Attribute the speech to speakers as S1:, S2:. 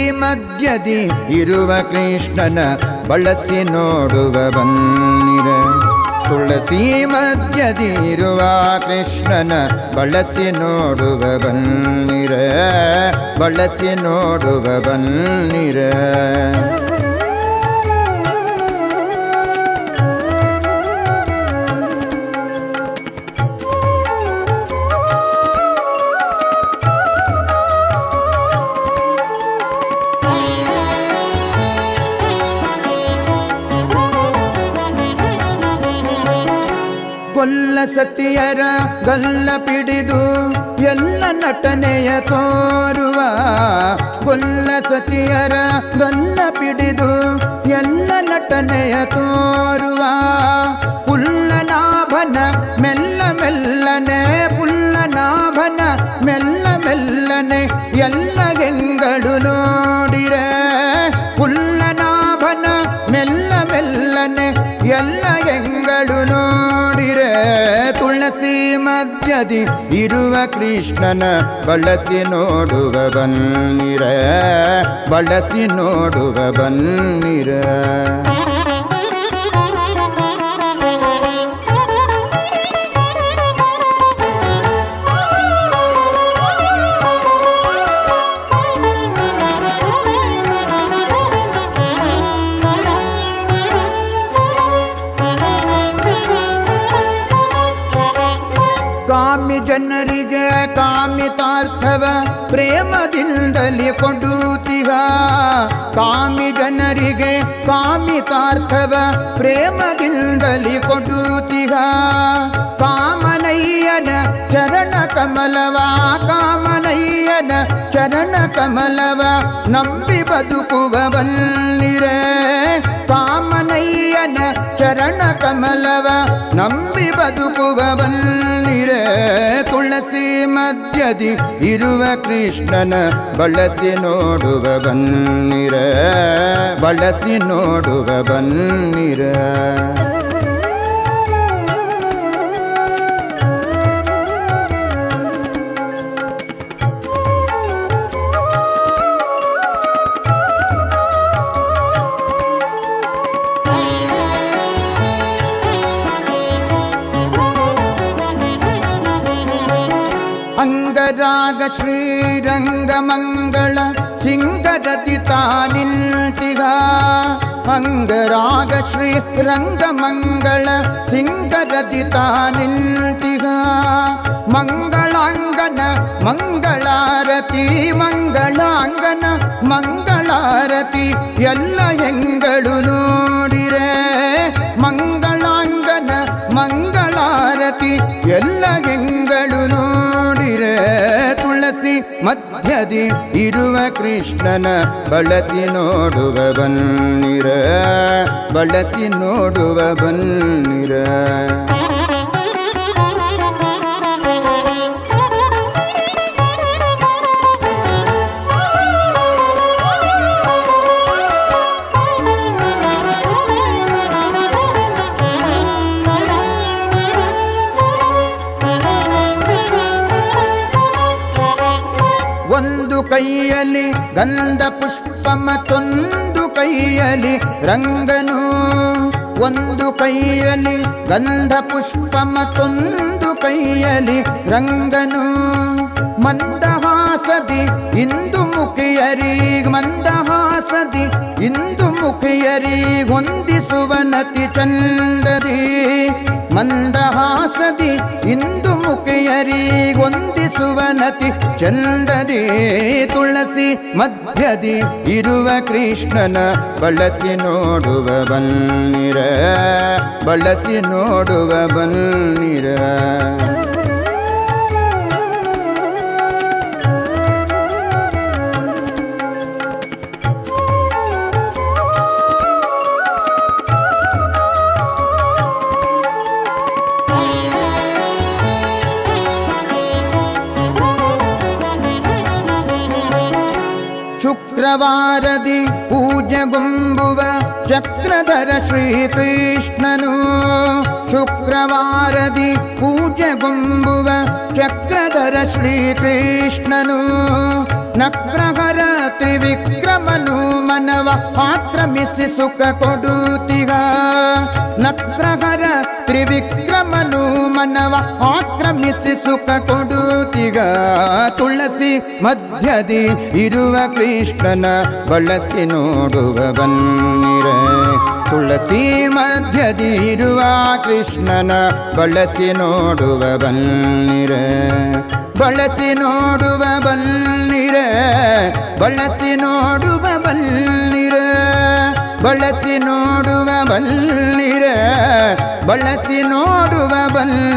S1: ಮಧ್ಯದಿ ಇರುವ ಕೃಷ್ಣನ ಬಳಸಿ ನೋಡುವ ಬನ್ನಿರ ತುಳಸಿ ಮಧ್ಯದಿ ಇರುವ ಕೃಷ್ಣನ ಬಳಸಿ ನೋಡುವ ಬನ್ನಿರ ಬಳಸಿ ನೋಡುವ ಬನ್ನಿರ ಕೊಲ್ಲ ಸತಿಯರ ಗಲ್ಲ ಪಿಡಿದು ಎಲ್ಲ ನಟನೆಯ ತೋರುವ ಕೊಲ್ಲ ಸತಿಯರ ಗಲ್ಲ ಪಿಡಿದು ಎಲ್ಲ ನಟನೆಯ ತೋರುವ ಪುಲ್ಲನಾಭನ ಮೆಲ್ಲ ಮೆಲ್ಲನೆ ಪುಲ್ಲನಾಭನ ಮೆಲ್ಲ ಮೆಲ್ಲನೆ ಎಲ್ಲ ಹೆಂಗಳು ನೋಡಿರೆ ಪುಲ್ಲನಾಭನ ಮೆಲ್ಲ ಮೆಲ್ಲನೆ ಎಲ್ಲ ಹೆಂಗಳು ನೋಡಿರೆ ತುಳಸಿ ಮಧ್ಯದಿ ಇರುವ ಕೃಷ್ಣನ ಬಳಸಿ ನೋಡುವ ಬನ್ನಿರ ಬಳಸಿ ನೋಡುವ ಬನ್ನಿರ ಕಾಮಿ ಜನರಿಗೆ ಕಾಮಿತಾರ್ಥವ ಪ್ರೇಮದಿಂದಲೇ ಕೊಡುತ್ತೀವ ಕಾಮಿ ಜನರಿಗೆ ಕಾಮಿತಾರ್ಥವ ಪ್ರೇಮದಿಂದಲೇ ಕೊಡುತ್ತೀವ ಕಾಮನಯ್ಯನ ಚರಣ ಕಮಲವ ಕಾಮನಯ್ಯನ ಚರಣ ಕಮಲವ ನಂಬಿ ಬದುಕುವ ಬಲ್ಲಿರೆ ಕಾಮನಯ್ಯನ ಚರಣ ಕಮಲವ ನಂಬಿ ಬದುಕುವ ಬಲ್ಲಿರೆ ತುಳಸಿ ಮಧ್ಯದಿ ಇರುವ ಕೃಷ್ಣನ ಬಳಸಿ ನೋಡುವ ಬನ್ನಿರ ಬಳಸಿ ನೋಡುವ ಬನ್ನಿರ ಅಂಗರಾಗ ಶ್ರೀರಂಗ ಮಂಗಳ ಸಿಂಗರತಿ ತಾನಿಲ್ತಿಗ ಅಂಗರಾಗ ಶ್ರೀರಂಗ ಮಂಗಳ ಸಿಂಗರತಿ ತಾನಿಲ್ತಿಗ ಮಂಗಳಾಂಗನ ಮಂಗಳಾರತಿ ಮಂಗಳಾಂಗನ ಮಂಗಳಾರತಿ ಎಲ್ಲ ಹೆಂಗಳು ನೋಡಿರೆ ಮಂಗಳಾಂಗನ ಮಂಗಳಾರತಿ ಎಲ್ಲ ಹೆಂಗಳು ನೋಡಿರೆ ತುಳಸಿ ಮಧ್ಯದಿ ಇರುವ ಕೃಷ್ಣನ ಬಳಸಿ ನೋಡುವ ಬನ್ನಿರ ಬಳಸಿ ನೋಡುವ ಬನ್ನಿರ ಒಂದು ಕೈಯಲ್ಲಿ ಗಂಧ ಪುಷ್ಪ ಮತ್ತೊಂದು ಕೈಯಲ್ಲಿ ರಂಗನು ಒಂದು ಕೈಯಲ್ಲಿ ಗಂಧ ಪುಷ್ಪ ಮತ್ತೊಂದು ಕೈಯಲ್ಲಿ ರಂಗನು ಮಂದಹಾಸದಿ ಇಂದು ಮುಖಿಯರಿ ಮಂದಹಾಸದಿ ಇಂದು ಮುಖಿಯರಿ ಹೊಂದಿಸುವನತಿ ಚಂದದಿ ಮಂದಹಾಸದಿ ಇಂದು ಮುಖಿಯರಿ ಹೊಂದಿಸುವನತಿ ಚಂದದಿ ತುಳಸಿ ಮಧ್ಯದಿ ಇರುವ ಕೃಷ್ಣನ ಬಳಸಿ ನೋಡುವ ಬನ್ನಿರ ಬಳಸಿ ನೋಡುವ ಬನ್ನಿರ ಶುಕ್ರವಾರದಿ ಪೂಜೆಗೊಂಬುವ ಚಕ್ರಧರ ಶ್ರೀಕೃಷ್ಣನು ಶುಕ್ರವಾರದಿ ಪೂಜೆಗೊಂಬುವ ಚಕ್ರಧರ ಶ್ರೀಕೃಷ್ಣನು ನಕ್ರಹರ ತ್ರಿವಿಕ್ರಮನು ಮನವ ಆಕ್ರಮಿಸಿ ಸುಖ ಕೊಡುತ್ತಿಗ ನಕ್ರಹರ ತ್ರಿವಿಕ್ರಮನು ಮನವ ಆಕ್ರಮಿಸಿ ಸುಖ ಕೊಡುತ್ತಿಗ ತುಳಸಿ ಮಧ್ಯದಿ ಇರುವ ಕೃಷ್ಣನ ಬಳಸಿ ನೋಡುವ ಬನ್ನಿರೆ ತುಳಸಿ ಮಧ್ಯದಿ ಇರುವ ಕೃಷ್ಣನ ಬಳಸಿ ನೋಡುವ ಬನ್ನಿರೆ ಬಳಸಿ ನೋಡುವ ಬನ್ನಿರೆ ಬಳಸಿ ನೋಡುವ ಬನ್ನಿರೆ ಬಳಸಿ ನೋಡುವ ಬಲ್ಲಿರೆ ಬಳಸಿ ನೋಡುವ ಬಲ್ಲಿರೆ